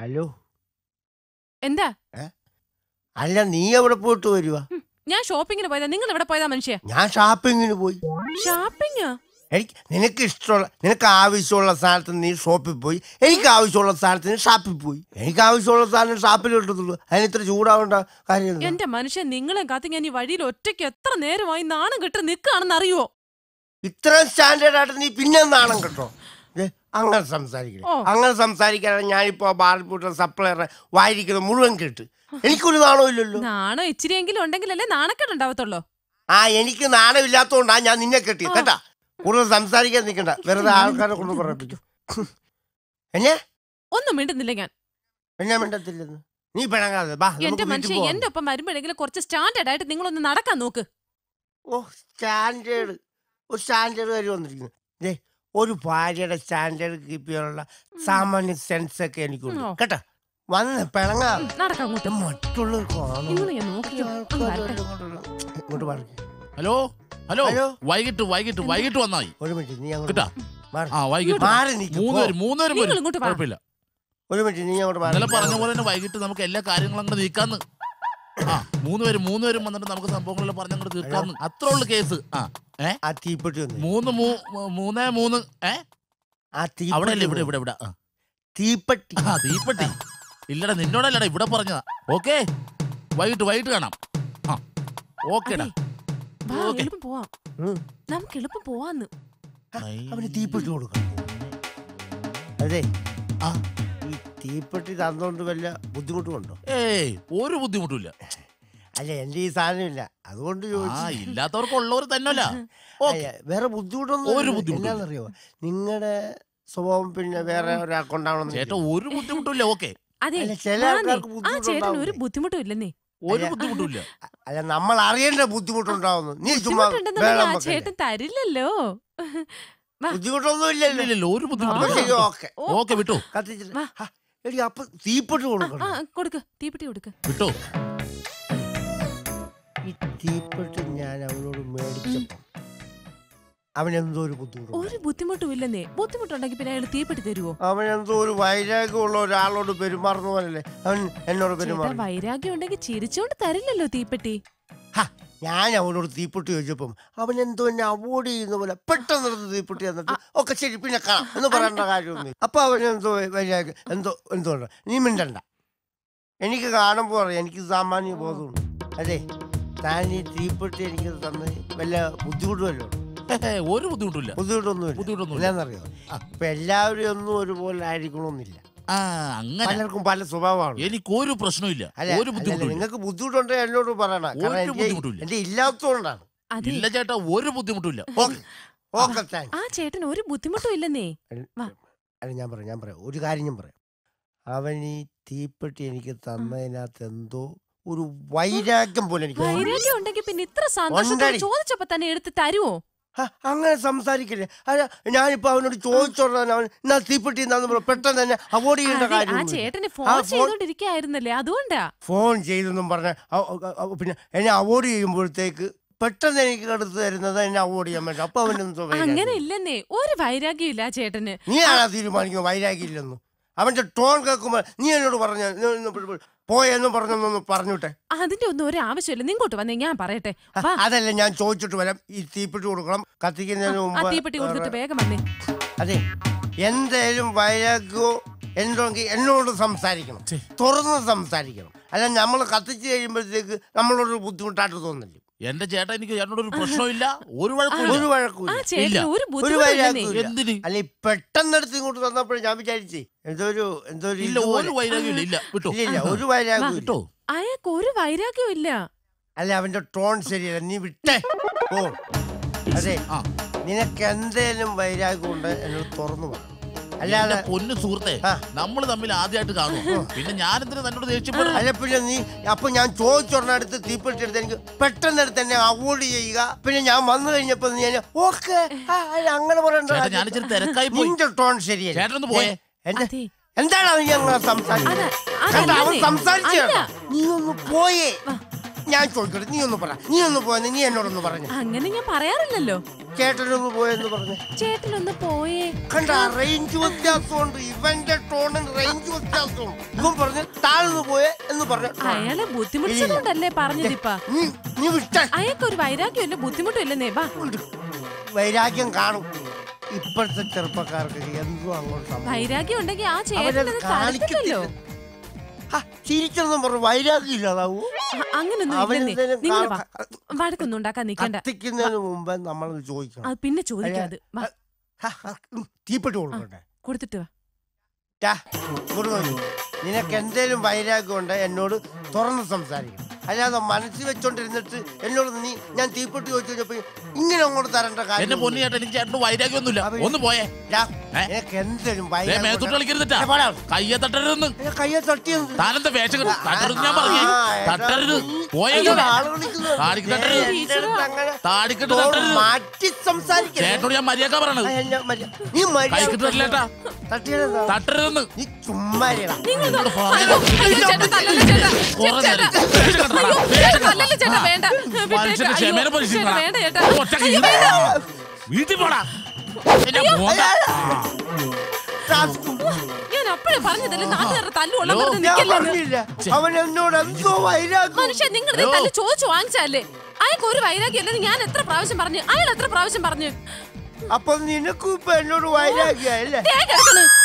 Hello എന്താ അല്ല നീ എവിടെ പോയിട്ട് വരുക ഞാൻ ഷോപ്പിങ്ങിന് പോയതാ നിങ്ങൾ എവിടെ പോയതാ മനുഷ്യ ഞാൻ ഷാപ്പിങ്ങിന് പോയി ഷോപ്പിംഗ് എനിക്ക് നിനക്ക് ഇഷ്ടമുള്ള നിനക്ക് ആവശ്യമുള്ള സാധനത്തിന് നീ ഷോപ്പിൽ പോയി എനിക്ക് ആവശ്യമുള്ള സാധനത്തിന് ഷാപ്പിൽ പോയി എനിക്ക് ആവശ്യമുള്ള സാധനം ഷാപ്പിൽ കിട്ടത്തുള്ളൂ അതിന് ഇത്ര ചൂടാവേണ്ട കാര്യം എന്താ? എന്റെ മനുഷ്യൻ നിങ്ങളെ കാത്ത് ഞാൻ ഈ വഴിയിൽ ഒറ്റയ്ക്ക് എത്ര നേരമായി നാണം കെട്ട് നിൽക്കുകയാണെന്ന് അറിയോ ഇത്രയും സ്റ്റാൻഡേർഡ് ആയിട്ട് നീ പിന്നെ നാണം കേട്ടോ ദേ, അങ്ങനെ സംസാരിക്കണം ഓ. അങ്ങനെ സംസാരിക്കാതെ ഞാനിപ്പോ ബാറിൽ പോയിട്ട് സപ്ലയറെ വായിരിക്കുന്നത് മുഴുവൻ കേട്ട് എനിക്കൊരു നാണവും ഇല്ലല്ലോ നാണോ ഇച്ചിരിയെങ്കിലും ഉണ്ടെങ്കിലല്ലേ നാണക്കേട് ഉണ്ടാവത്തുള്ളൂ ആ എനിക്ക് നാണമില്ലാത്തോണ്ടാ ഞാൻ നിന്നെ കെട്ടി ആ. കേട്ടാ കൂടുതൽ സംസാരിക്കാൻ നിൽക്കണ്ട വെറുതെ ആൾക്കാരെ കൊണ്ട് പറയിപ്പിക്കും എന്നെ ഒന്നും മിണ്ടുന്നില്ല ഞാൻ എന്നെ മിണ്ടത്തില്ലെന്ന് നീ പിണങ്ങാതെ ബാ നമുക്ക് എന്റെ വീട്ടിൽ മനുഷ്യൻ പോവാം. എന്റെ ഒപ്പം വരുമ്പോഴെങ്കിലും കുറച്ച് സ്റ്റാൻഡേർഡ് ആയിട്ട് നിങ്ങളൊന്ന് നടക്കാൻ നോക്ക് ഓ സ്റ്റാൻഡേർഡ് ഒരു സ്റ്റാൻഡേർഡ് കാര്യം വന്നിരിക്കുന്നു ദേ ഒരു ഭാര്യയുടെ സ്റ്റാൻഡേർഡ് കീപ്പ് ചെയ്യാനുള്ള സാമാന്യ സെൻസ് ഒക്കെ എനിക്കുണ്ട് ഓ. കേട്ടാ വന്ന് പിണങ്ങാ ഉം, നടക്കാം അങ്ങോട്ട് മറ്റുള്ളവർ കാണും നിങ്ങൾ ഞാൻ നോക്കിയോ അങ്ങ് വരട്ടെ. ഇങ്ങോട്ട് മാറി ഹലോ ഹലോ ഹലോ. വൈകിട്ട് വൈകിട്ട് വൈകിട്ട് വന്നായി ഒരു മിനിറ്റ് നീ അങ്ങോട്ട് കിട്ടാ മാറി. ആ വൈകിട്ട് മാറി നിൽക്ക്, മൂന്ന് പോ. പേര് മൂന്ന് പേരും നിങ്ങൾ വരും ഇങ്ങോട്ട് വാ. കുഴപ്പമില്ല ഒരു മിനിറ്റ് നീ അങ്ങോട്ട് മാറി ഇന്നലെ പറഞ്ഞ പോലെ തന്നെ വൈകിട്ട് നമുക്ക് എല്ലാ കാര്യങ്ങളും അങ്ങോട്ട് നീക്കാന്ന് ആ മൂന്ന് പേരും മൂന്ന് പേരും വന്നിട്ട് നമുക്ക് സംഭവങ്ങളെല്ലാം പറഞ്ഞ് അങ്ങോട്ട് തീർക്കാന്ന് അത്ര ഉള്ള കേസ് ആ ഏ ആ തീപ്പെട്ടി ഒന്ന് മൂന്ന് മൂ- മൂ- മൂന്നേ മൂന്ന് ഏ ആ അവിടെ അല്ലേ ഇവിടെ തീപ്പെട്ടി ഇവിടെ ഇവിടെ ആ. തീപ്പെട്ടി ആ തീപ്പെട്ടി ഇല്ലടാ നിന്നോടല്ലടാ ഇവിടെ പറഞ്ഞതാ ഓക്കെ വൈകിട്ട് വൈകിട്ട് കാണാം ആ ഓക്കേടാ അതെ. വാ, ഓക്കേ. എളുപ്പം പോവാം ഉം. നമുക്ക് എളുപ്പം പോവാന്ന് അവന് തീപ്പെട്ടി കൊടുക്കണം അതെ ആ. ഈ തീപ്പെട്ടി തന്നോണ്ട് വല്ല ബുദ്ധിമുട്ടുമുണ്ടോ ഏയ് ഒരു ബുദ്ധിമുട്ടില്ല അല്ല എന്റെ ഈ സാധനമില്ല അതുകൊണ്ട് ആ ചോദിച്ചു ഇല്ലാത്തവർക്ക് ഉള്ളവർ തന്നെയല്ല ഓക്കെ അയ്യ, വേറെ ബുദ്ധിമുട്ടൊന്നും ഒരു ഇല്ല. ബുദ്ധിമുട്ടും എന്നാന്നറിയോ നിങ്ങളുടെ സ്വഭാവം പിന്നെ വേറെ ഒരാൾക്കുണ്ടാവണം ചേട്ടാ ഒരു ബുദ്ധിമുട്ടില്ല ഓക്കെ അതെ അല്ല, ചില ആന്നേ. ആൾക്കാർക്ക് ആ ചേട്ടന് ഒരു ബുദ്ധിമുട്ടുണ്ടാവും ബുദ്ധിമുട്ടും ഇല്ലെന്നേ ഒരു അല്ല. ബുദ്ധിമുട്ടില്ല അല്ല നമ്മൾ അറിയേണ്ട ബുദ്ധിമുട്ടുണ്ടാവുന്നു നീ ചുമ്മാ ബുദ്ധിമുട്ടുണ്ടെന്നുണ്ടെങ്കിൽ വേളം ആ വെക്കല്ലേ. ചേട്ടൻ തരില്ലല്ലോ ബുദ്ധിമുട്ടൊന്നും ഇല്ലല്ലോ ഇല്ല ഇല്ല ഒരു അപ്പൊ ബുദ്ധിമുട്ടില്ല ശരി ഓക്കെ ഓ, ഓക്കെ വിട്ടോ കത്തിച്ചിട്ട് വാ. ഹാ, എടി അപ്പൊ തീപ്പെട്ടി ആ, കൊടുക്കണം ആ കൊടുക്ക് തീപ്പെട്ടി കൊടുക്ക് വിട്ടോ ഈ തീപ്പെട്ടി ഞാൻ അവനോട് മേടിച്ചപ്പോ അവനെന്തോ ഒരു ബുദ്ധിമുട്ട് ഒരു ബുദ്ധിമുട്ടും ഇല്ലെന്നേ ബുദ്ധിമുട്ടുണ്ടെങ്കിൽ പിന്നെ അയാൾ തീപ്പെട്ടി തരുവോ അവനെന്തോ ഒരു വൈരാഗ്യമുള്ള ഒരാളോട് പെരുമാറുന്ന പോലല്ലേ അവൻ എന്നോട് ചേട്ടാ പെരുമാറി വൈരാഗ്യം ഉണ്ടെങ്കിൽ ചിരിച്ചോണ്ട് തരില്ലല്ലോ തീപ്പെട്ടി ഞാൻ അവനോട് തീപ്പെട്ടി ചോദിച്ചപ്പം അവൻ എന്തോ എന്നെ അവോയ്ഡ് ചെയ്യുന്ന പോലെ പെട്ടെന്ന് എടുത്ത് തീപ്പെട്ടി എന്നിട്ട് ഒക്കെ ശരി പിന്നെ കാണാം എന്ന് പറയേണ്ട കാര്യമൊന്നും അപ്പൊ അവൻ എന്തോ വൈരാഗ്യം എന്തോ എന്തോ ഉണ്ട്. നീ മിണ്ടണ്ട എനിക്ക് കാണുമ്പോൾ അറിയാം എനിക്ക് സാമാന്യ ബോധമുണ്ട് അതെ താൻ ഈ തീപ്പെട്ടി എനിക്ക് തന്ന വല്ല ബുദ്ധിമുട്ടുമല്ലോ ഹേ, ഒരു ബുദ്ധിമുട്ടില്ല ബുദ്ധിമുട്ടൊന്നുമില്ല ബുദ്ധിമുട്ടൊന്നുമില്ല എന്നാന്നറിയോ ആ. ഇപ്പൊ എല്ലാവരും ഒന്നും ഒരുപോലെ ആയിരിക്കണമെന്നില്ല ആ അങ്ങനെ പലർക്കും പല സ്വഭാവമാണ് എനിക്ക് ഒരു പ്രശ്നമില്ല അല്ല ഒരു അല്ലല്ല, ബുദ്ധിമുട്ടില്ല നിങ്ങൾക്ക് ബുദ്ധിമുട്ടുണ്ടെങ്കിൽ എന്നോട് പറയണം കാരണം ഒരു എനിക്ക് ബുദ്ധിമുട്ടുമില്ല. എന്റെ ഇല്ലാത്തതുകൊണ്ടാണ് അതെ ഇല്ല ചേട്ടാ ഒരു ബുദ്ധിമുട്ടില്ല ഓക്കെ ഓക്കെ താങ്ക്സ് ആ ചേട്ടൻ ഒരു ബുദ്ധിമുട്ടും ഇല്ലെന്നേ വാ. അല്ല ഞാൻ പറയാം ഞാൻ പറയാം ഒരു കാര്യം ഞാൻ പറയാം അവൻ ഈ തീപ്പെട്ടി എനിക്ക് തന്നതിനകത്ത് എന്തോ ഒരു വൈരാഗ്യം പോലെ എനിക്ക് തോന്നി. വൈരാഗ്യം ഉണ്ടെങ്കിൽ പിന്നെ ഇത്ര സന്തോഷത്തോടെ ഉണ്ടടി. ചോദിച്ചപ്പോ തന്നെ എടുത്ത് തരുവോ ഹ, അങ്ങനെ സംസാരിക്കില്ലേ അല്ല ഞാനിപ്പോ അവനോട് ചോദിച്ചോടാൻ അവൻ എന്നാ തീപ്പെട്ടി എന്നാന്ന് പറഞ്ഞു പെട്ടെന്ന് തന്നെ അവോയ്ഡ് ചെയ്യേണ്ട അതെ, ആ കാര്യം ചേട്ടന് ആ, ഫോൺ ഫോൺ- ചെയ്തോണ്ടിരിക്കായിരുന്നല്ലേ അതുകൊണ്ടാ ഫോൺ ചെയ്തെന്നും പറഞ്ഞ പിന്നെ എന്നെ അവോയ്ഡ് ചെയ്യുമ്പോഴത്തേക്ക് പെട്ടെന്ന് എനിക്ക് എടുത്ത് തരുന്നത് എന്നെ അവോയ്ഡ് ചെയ്യാൻ പറ്റും അപ്പൊ അവനെന്തോ അങ്ങനെ വൈരാഗ്യം. ഇല്ലെന്നേ ഒരു വൈരാഗ്യം ഇല്ല ആ ചേട്ടന് നീയാണാ തീരുമാനിക്കുന്നത് വൈരാഗ്യമില്ലെന്ന് അവന്റെ ടോൺ കേൾക്കുമ്പോ നീ എന്നോട് പറഞ്ഞ പോയെന്ന് പറഞ്ഞൊന്ന് പറഞ്ഞോട്ടെ അതിന്റെ ഒന്നും ഒരു ആവശ്യമില്ല നിങ്ങോട്ട് വന്നേ ഞാൻ പറയട്ടെ വാ അതല്ല ഞാൻ ചോദിച്ചിട്ട് വരാം ഈ തീപ്പെട്ടി കൊടുക്കണം കത്തിക്കുന്നതിന് ആ മുമ്പ് തീപ്പെട്ടി കൊടുത്തിട്ട് വേഗം വന്നേ അതെ എന്തായാലും വൈരാഗ്യമോ എന്തെങ്കിൽ എന്നോട് സംസാരിക്കണം ഛെ. തുറന്ന് സംസാരിക്കണം അല്ല നമ്മൾ കത്തിച്ച് കഴിയുമ്പോഴത്തേക്ക് നമ്മളോട് ബുദ്ധിമുട്ടായിട്ട് തോന്നില്ല എന്റെ ചേട്ടാ എനിക്ക് ചേട്ടനോട് ഒരു പ്രശ്നമില്ല ഒരു ഒരു വഴക്കില്ല ആ വഴക്കൂല ചേട്ടന് ഇല്ല. ഒരു ഒരു ബുദ്ധിമുട്ടില്ലെന്നേ വൈരാഗ്യവും ഇല്ല. എന്തിന് അല്ല ഈ പെട്ടെന്നെടുത്ത് ഇങ്ങോട്ട് തന്നപ്പോഴും ഞാൻ വിചാരിച്ചേ എന്തോ ഒരു എന്തോ ഒരു ഇല്ല ഇതുപോലെ. ഒരു വൈരാഗ്യമില്ല ഇല്ല വിട്ടോ ഇല്ല ഇല്ല ഒരു വൈരാഗ്യവും ഇല്ല. വിട്ടോ അയാൾക്ക് ഒരു വൈരാഗ്യവും ഇല്ല അല്ല അവന്റെ ടോൺ ശരിയല്ല നീ വിട്ടേ ഓ അതെ ആ നിനക്ക് എന്തേലും വൈരാഗ്യം ഉണ്ട് എന്നോട് തുറന്നു പറ എന്റെ അല്ലാതെ പൊന്നു സുഹൃത്തെ ആ. നമ്മൾ തമ്മിൽ ആദ്യമായിട്ട് കാണും പിന്നെ ഞാനെന്തിനാ തന്നോട് ദേഷ്യപ്പെടും അല്ല പിന്നെ നീ അപ്പൊ ഞാൻ ചോദിച്ചൊരെണ്ണം അടുത്ത് തീപ്പെട്ടി എടുത്ത് എനിക്ക് പെട്ടെന്ന് എടുത്ത് എന്നെ അവോയ്ഡ് ചെയ്യുക പിന്നെ ഞാൻ വന്നു കഴിഞ്ഞപ്പോ നീ ഓക്കെ അങ്ങനെ പറയണ്ട ചേട്ടാ കാര്യം. ഞാൻ ഇച്ചിരി തിരക്കായി പോയി നിന്റെ ടോൺ ശരിയല്ല ചേട്ടനൊന്ന് പോയേ. ഏ, എന്താ അതെ എന്താണ് അവൻ ഞങ്ങൾ സംസാരിച്ചത് അതെ, കണ്ടോ, അവൻ അതല്ലെന്നേ. സംസാരിച്ചു അല്ല. നീ ഒന്ന് പോയേ ഞാൻ ചോദിക്കട്ടെ നീ ഒന്ന് പറ നീ ഒന്ന് പോയെന്ന് നീ എന്നോടൊന്ന് പറഞ്ഞു അങ്ങനെ ഞാൻ പറയാറില്ലല്ലോ ചേട്ടനൊന്ന് പോയെന്ന് പറഞ്ഞു ചേട്ടനൊന്ന് പോയേ കണ്ട റേഞ്ച് വ്യത്യാസമുണ്ട് ഇവന്റെ ടോണിന് റേഞ്ച് വ്യത്യാസമുണ്ട് ഇവൻ പറഞ്ഞു താഴ്ന്നു പോയെ എന്ന് പറഞ്ഞു അയാളെ ബുദ്ധിമുട്ടിച്ചതുകൊണ്ടല്ലേ പറഞ്ഞതിപ്പാ നീ നീ വിട്ട അയാൾക്ക് ഒരു വൈരാഗ്യമില്ല ബുദ്ധിമുട്ടും ഇല്ലെന്നേ ബാ വൈരാഗ്യം കാണും ഇപ്പോഴത്തെ ചെറുപ്പക്കാർക്ക് എന്തോ അങ്ങോട്ട് സംഭവിക്കും. വൈരാഗ്യം ഉണ്ടെങ്കിൽ ആ ചേട്ടൻ അവരത് അത് തടുത്തില്ലല്ലോ ആ, ചിരിച്ചെന്നും പറഞ്ഞു വൈരാഗ്യം ഇല്ലാതാവൂ അ- അങ്ങനൊന്നും അവനെന്തേലും ഇല്ലെന്നേ നിങ്ങൾ വാ കാണ- വഴക്കൊന്നും ഉണ്ടാക്കാൻ നിക്കണ്ട കത്തിക്കുന്നതിന് മുമ്പ് നമ്മൾ ചോദിക്കണം അത് പിന്നെ ചോദിക്കാത് വാ ഹ, ഹ, ഉം, തീപ്പെട്ടി കൊടുക്കട്ടെ കൊടുത്തിട്ട് വാ ടാ, ഇങ്ങോട്ട് നോക്ക്. നിനക്ക് എന്തേലും വൈരാഗ്യം ഉണ്ട് എന്നോട് തുറന്ന് സംസാരിക്കണം അല്ലാതെ മനസ്സിൽ വെച്ചോണ്ടിരുന്നിട്ട് എന്നോട് നീ ഞാൻ തീപ്പെട്ടി ചോദിച്ചു കഴിഞ്ഞപ്പോ ഇങ്ങനെ അങ്ങോട്ട് തരേണ്ട എന്റെ കാര്യം പൊന്നു ചേട്ടൻ എനിക്ക് ചേട്ടന് വൈരാഗ്യമൊന്നുമില്ല അവര്- ഒന്ന് പോയേ ടാ, ഏ? നിനക്ക് എന്തേലും ദേ, വൈരാഗ്യം മേത്തോട്ട് ഉണ്ട്. കളിക്കരുതിട്ടാ ഏ, പോടാ. കയ്യെ തട്ടരുതെന്ന് എന്നെ കയ്യെ തട്ടിയത് താനെന്താ വേഷം കെട്ടി- തട്ടരുത് ഞാൻ പറഞ്ഞു ആ, എടാ, തട്ടരുത് നീ- പോയേ അയ്യോ, ആള് വിളിക്കുന്നു. താടിക്ക് ഏ, തട്ടരുത്. എൻ്റെ അടുത്ത് അങ്ങനെ താടിക്കെട്ട് തോൾ തട്ടരുത് മാറ്റി സംസാരിക്കരുത്. ചേട്ടനോട് ഞാൻ മര്യാദ പറയണത് ആ, എന്നെ മര്യ- നീ മര്യാദ കൈക്കിട്ട് തരില്ലേട്ടാ തട്ടിയതെന്താ? തട്ടരുതെന്ന് നീ ചുമ്മാ ഇരിടാ. നിങ്ങൾ എന്നോട് അയ്യോ, പറയാൻ അയ്യോ, ചേട്ടാ, തല്ലല്ലേ ചേട്ടാ. കുറേ ചേട്ടാ, നേരം വേഷം കെട്ടണം. അയ്യോ, വേഷം ചേട്ടാ, കെട്ടണം. തല്ലല്ലേ ചേട്ടാ, വേണ്ട. വിട്ടേക്ക്. മനുഷ്യന്റെ അയ്യോ, ക്ഷമേനെ ചേട്ടാ, പരീക്ഷിക്കണം വേണ്ട ചേട്ടാ. ഒറ്റയ്ക്ക് അയ്യോ, ഇരുന്ന് വേണ്ട. വീട്ടിൽ പോടാ എന്റെ മോന്ത. ടാസ്ക്. ഞാൻ അപ്പോഴേ പറഞ്ഞതല്ലേ നാട്ടുകാരുടെ തല്ലുള്ള ഹലോ, വെറുതെ ഞാൻ നിക്കല്ലെന്ന് പറഞ്ഞില്ല അവൻ എന്നോട് എന്തോ വൈരാഗ്യം മനുഷ്യ നിങ്ങൾ ഹലോ. തല്ല് ചോദിച്ചു വാങ്ങിച്ചല്ലേ അയാൾക്ക് ഒരു വൈരാഗ്യം അല്ലെന്ന് ഞാൻ എത്ര പ്രാവശ്യം പറഞ്ഞു അയാൾ എത്ര പ്രാവശ്യം പറഞ്ഞു അപ്പൊ നിനക്കും ഇപ്പൊ എന്നോട് വൈരാഗ്യല്ലേ ദേ കിടക്കണ്.